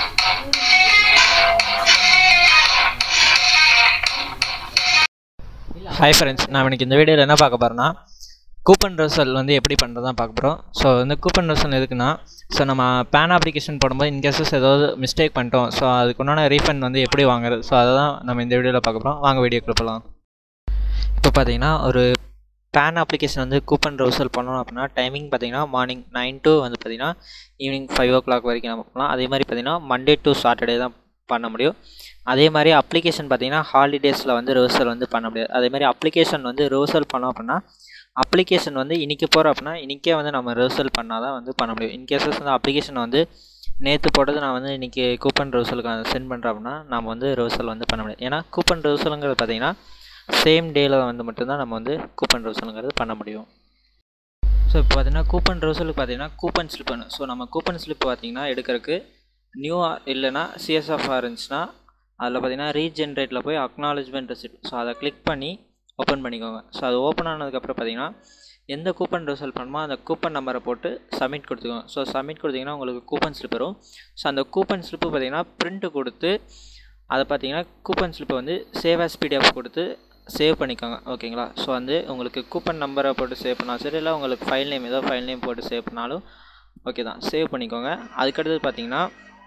Hi friends நான் எனக்கு இந்த வீடியோவில் என்ன பார்க்க போகிறேன்னா கூப்பன் ரிசல் வந்து எப்படி பண்ணுறது தான் பார்க்க போகிறோம் ஸோ வந்து கூப்பன் ரிசல் எதுக்குன்னா ஸோ நம்ம பேன் அப்ளிகேஷன் போடும்போது இன்கேசஸ் ஏதாவது மிஸ்டேக் பண்ணிட்டோம் ஸோ அதுக்கு உண்டான ரீஃபண்ட் வந்து எப்படி வாங்குறது ஸோ அதை தான் நம்ம இந்த வீடியோவில் பார்க்க போகிறோம் வாங்க வீடியோக்குள்ள போகலாம் இப்போ பார்த்தீங்கன்னா ஒரு பேன் அப்ளிகேஷன் வந்து கூப்பன் ரிசல் பண்ணணும் அப்படின்னா டைமிங் பார்த்தீங்கன்னா மார்னிங் நைன் டு வந்து பார்த்தீங்கன்னா ஈவினிங் ஃபைவ் ஓ கிளாக் வரைக்கும் நம்ம பண்ணலாம் அதே மாதிரி பார்த்தீங்கன்னா மண்டே டு சாட்டர்டே தான் பண்ண முடியும் அதே மாதிரி அப்ளிகேஷன் பார்த்தீங்கன்னா ஹாலிடேஸில் வந்து ரிவர்சல் வந்து பண்ண முடியாது அதே மாதிரி அப்ளிகேஷன் வந்து ரிவர்சல் பண்ணோம் அப்படின்னா அப்ளிகேஷன் வந்து இன்றைக்கி போகிறோம் அப்படின்னா இன்றைக்கே வந்து நம்ம ரிவர்சல் பண்ணால் தான் வந்து பண்ண முடியும் இன்கேசஸ் வந்து அப்ளிகேஷன் வந்து நேற்று போட்டது நான் வந்து இன்றைக்கி கூப்பன் ரிவர்சலுக்கு சென்ட் பண்ணுறேன் அப்படின்னா நம்ம வந்து ரிவர்சல் வந்து பண்ண முடியாது ஏன்னா கூப்பன் ரிவர்சலுங்கிறது பார்த்தீங்கன்னா சேம் டேயில் வந்து மட்டும்தான் நம்ம வந்து கூப்பன் ரிவர்சலுங்கிறது பண்ண முடியும் ஸோ இப்போ பார்த்தீங்கன்னா கூப்பன் ரிவர்சலுக்கு பார்த்தீங்கன்னா கூப்பன் ஸ்லிப் வேணும் ஸோ நம்ம கூப்பன் ஸ்லிப் பார்த்தீங்கன்னா எடுக்கிறதுக்கு நியூ இல்லைனா சிஎஸ்எஃப்ஆர் இருந்துச்சுன்னா அதில் பார்த்தீங்கன்னா ரீஜென்ரேட்டில் போய் அக்னாலஜ்மெண்ட் ரெசிப்ட் ஸோ அதை கிளிக் பண்ணி ஓப்பன் பண்ணிக்கோங்க ஸோ அது ஓப்பன் ஆனதுக்கப்புறம் பார்த்தீங்கன்னா எந்த கூப்பன் ரிசல்ட் பண்ணுமோ அந்த கூப்பன் நம்பரை போட்டு சப்மிட் கொடுத்துக்கோங்க ஸோ சப்மிட் கொடுத்தீங்கன்னா உங்களுக்கு கூப்பன் ஸ்லிப் வரும் ஸோ அந்த கூப்பன் ஸ்லிப்பு பார்த்தீங்கன்னா பிரிண்ட்டு கொடுத்து அதை பார்த்தீங்கன்னா கூப்பன் ஸ்லிப்பை வந்து சேவ் ஆஸ் பிடிஎஃப் கொடுத்து சேவ் பண்ணிக்கோங்க ஓகேங்களா ஸோ வந்து உங்களுக்கு கூப்பன் நம்பரை போட்டு சேவ் பண்ணாலும் சரி இல்லை உங்களுக்கு ஃபைல் நேம் ஏதோ ஃபைல் நேம் போட்டு சேவ் பண்ணாலும் ஓகே தான் சேவ் பண்ணிக்கோங்க அதுக்கடுத்தது பார்த்தீங்கன்னா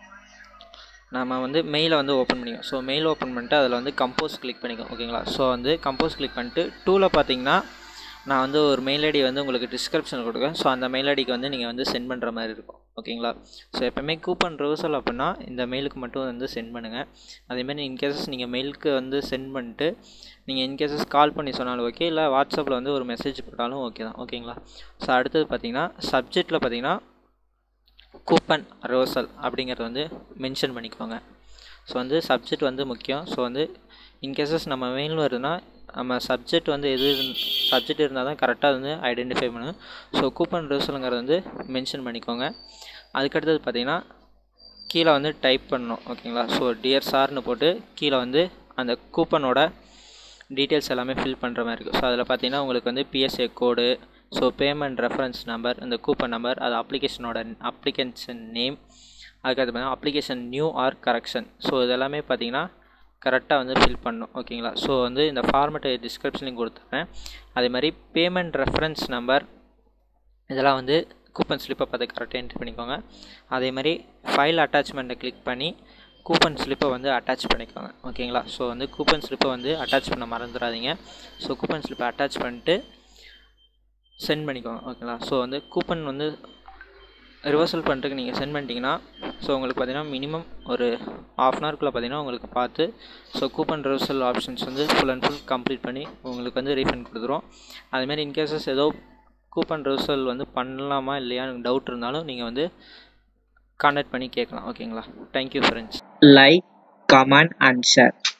நம்ம வந்து மெயிலை வந்து ஓப்பன் பண்ணிக்கோம் ஸோ மெயில் ஓப்பன் பண்ணிட்டு அதில் வந்து கம்போஸ் கிளிக் பண்ணிக்கோம் ஓகேங்களா ஸோ வந்து கம்போஸ் கிளிக் பண்ணிட்டு டூவில் பார்த்தீங்கன்னா நான் வந்து ஒரு மெயில் ஐடி வந்து உங்களுக்கு டிஸ்கிரிப்ஷனில் கொடுக்குறேன் ஸோ அந்த மெயில் ஐடிக்கு வந்து நீங்கள் வந்து சென்ட் பண்ணுற மாதிரி இருக்கும் ஓகேங்களா ஸோ எப்போயுமே கூப்பன் ரிவர்சல் அப்படின்னா இந்த மெயிலுக்கு மட்டும் வந்து சென்ட் பண்ணுங்கள் அதேமாதிரி இன்கேசஸ் நீங்கள் மெயிலுக்கு வந்து சென்ட் பண்ணிட்டு நீங்கள் இன்கேசஸ் கால் பண்ணி சொன்னாலும் ஓகே இல்லை வாட்ஸ்அப்பில் வந்து ஒரு மெசேஜ் போட்டாலும் ஓகே தான் ஓகேங்களா ஸோ அடுத்தது பார்த்தீங்கன்னா சப்ஜெக்டில் பார்த்தீங்கன்னா கூப்பன் ரிவர்சல் அப்படிங்கிறத வந்து மென்ஷன் பண்ணிக்கோங்க ஸோ வந்து சப்ஜெக்ட் வந்து முக்கியம் ஸோ வந்து இன்கேசஸ் நம்ம மெயில் வருதுன்னா நம்ம சப்ஜெக்ட் வந்து எது சப்ஜெக்ட் இருந்தால் தான் கரெக்டாக வந்து ஐடென்டிஃபை பண்ணணும் ஸோ கூப்பன் ரிவர்சலுங்கிறத வந்து மென்ஷன் பண்ணிக்கோங்க அதுக்கடுத்தது பார்த்தீங்கன்னா கீழே வந்து டைப் பண்ணணும் ஓகேங்களா ஸோ டியர் சார்னு போட்டு கீழே வந்து அந்த கூப்பனோட டீட்டெயில்ஸ் எல்லாமே ஃபில் பண்ணுற மாதிரி இருக்கும் ஸோ அதில் பார்த்தீங்கன்னா உங்களுக்கு வந்து P S A code so payment reference number இந்த கூப்பன் நம்பர் அது அப்ளிகேஷனோட அப்ளிகேஷன் நேம் அதுக்கடுத்து பார்த்தீங்கன்னா application new or correction so இதெல்லாமே பார்த்தீங்கன்னா கரெக்டாக வந்து ஃபில் பண்ணணும் ஓகேங்களா ஸோ வந்து இந்த ஃபார்மெட்டு டிஸ்கிரிப்ஷன்லையும் கொடுத்துருக்கேன் அதே மாதிரி பேமெண்ட் ரெஃபரன்ஸ் நம்பர் இதெல்லாம் வந்து கூப்பன் ஸ்லிப்பை பார்த்து கரெக்டாக என்ட்ரி பண்ணிக்கோங்க அதே மாதிரி ஃபைல் அட்டாச்மெண்ட்டை கிளிக் பண்ணி கூப்பன் ஸ்லிப்பை வந்து அட்டாச் பண்ணிக்கோங்க ஓகேங்களா ஸோ வந்து கூப்பன் ஸ்லிப்பை வந்து அட்டாச் பண்ண மறந்துடாதீங்க ஸோ கூப்பன் ஸ்லிப்பை அட்டாச் பண்ணிட்டு சென்ட் பண்ணிக்கோங்க ஓகேங்களா ஸோ வந்து கூப்பன் வந்து ரிவர்சல் பண்ணுறதுக்கு நீங்கள் சென்ட் பண்ணிட்டீங்கன்னா ஸோ உங்களுக்கு பார்த்தீங்கன்னா மினிமம் ஒரு ஆஃப் அன் ஹவர்க்குள்ளே பார்த்தீங்கன்னா உங்களுக்கு பார்த்து ஸோ கூப்பன் ரிவர்சல் ஆப்ஷன்ஸ் வந்து ஃபுல் அண்ட் ஃபுல் கம்ப்ளீட் பண்ணி உங்களுக்கு வந்து ரீஃபண்ட் கொடுத்துரும் அதுமாரி இன்கேசஸ் ஏதோ கூப்பன் ரிவர்சல் வந்து பண்ணலாமா இல்லையான்னு டவுட் இருந்தாலும் நீங்கள் வந்து கான்டாக்ட் பண்ணி கேட்கலாம் ஓகேங்களா thank you friends like, comment and share.